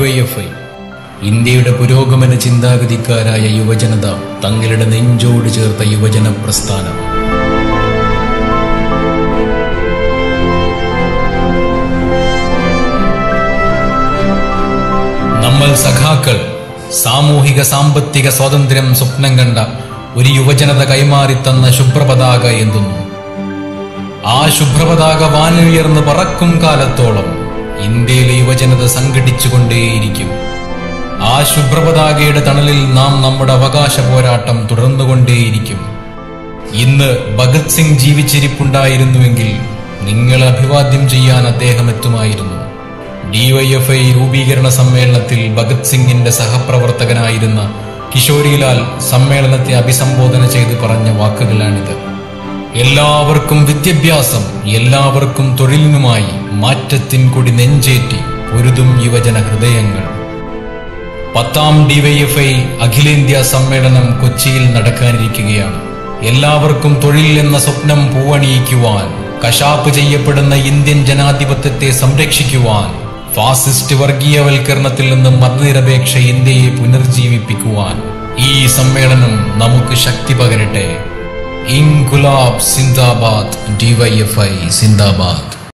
DYFI ഇന്ത്യയുടെ പുരോഗമന ചിന്താഗതിക്കാരായ യുവജനത തങ്ങളുടെ നെഞ്ചോട് ചേർത്ത യുവജന പ്രസ്ഥാനം നമ്മൾ സഖാക്കൾ സാമൂഹിക സാമ്പത്തിക സ്വാതന്ത്ര്യം സ്വപ്നം കണ്ട ഒരു യുവജനത കൈമാറിത്തന്ന ശുഭ്രപതാക എന്തുന്നു ആ ശുഭ്രപതാക വാനുയർന്ന് പറക്കും കാലത്തോളം ഇന്ത്യയിലെ യുവജനത സംഘടിച്ചുകൊണ്ടേയിരിക്കും ആ ശുഭ്രപതാകയുടെ തണലിൽ നാം നമ്മുടെ അവകാശ പോരാട്ടം തുടർന്നുകൊണ്ടേയിരിക്കും ഇന്ന് ഭഗത് സിംഗ് ജീവിച്ചിരിപ്പുണ്ടായിരുന്നുവെങ്കിൽ നിങ്ങളെ അഭിവാദ്യം ചെയ്യാൻ അദ്ദേഹം എത്തുമായിരുന്നു ഡിവൈഎഫ്ഐ രൂപീകരണ സമ്മേളനത്തിൽ ഭഗത് സിംഗിന്റെ സഹപ്രവർത്തകനായിരുന്ന കിഷോരിലാൽ സമ്മേളനത്തെ അഭിസംബോധന ചെയ്ത് പറഞ്ഞ വാക്കുകളാണിത് എല്ലാവർക്കും വിദ്യാഭ്യാസം എല്ലാവർക്കും തൊഴിലിനുമായി മാറ്റത്തിൻ കൊടി നെഞ്ചേറ്റി പൊരുതും യുവജന ഹൃദയങ്ങൾ പത്താം ഡിവൈഎഫ്ഐ അഖിലേന്ത്യാ സമ്മേളനം കൊച്ചിയിൽ നടക്കാനിരിക്കുകയാണ് എല്ലാവർക്കും തൊഴിൽ എന്ന സ്വപ്നം പൂവണിയിക്കുവാൻ കശാപ്പ് ചെയ്യപ്പെടുന്ന ഇന്ത്യൻ ജനാധിപത്യത്തെ സംരക്ഷിക്കുവാൻ ഫാസിസ്റ്റ് വർഗീയവൽക്കരണത്തിൽ നിന്ന് മതനിരപേക്ഷ ഇന്ത്യയെ പുനർജീവിപ്പിക്കുവാൻ ഈ സമ്മേളനം നമുക്ക് ശക്തി പകരട്ടെ ഇൻകുലാബ് സിന്ദാബാദ് ഡിവൈഎഫ്ഐ സിന്ദാബാദ്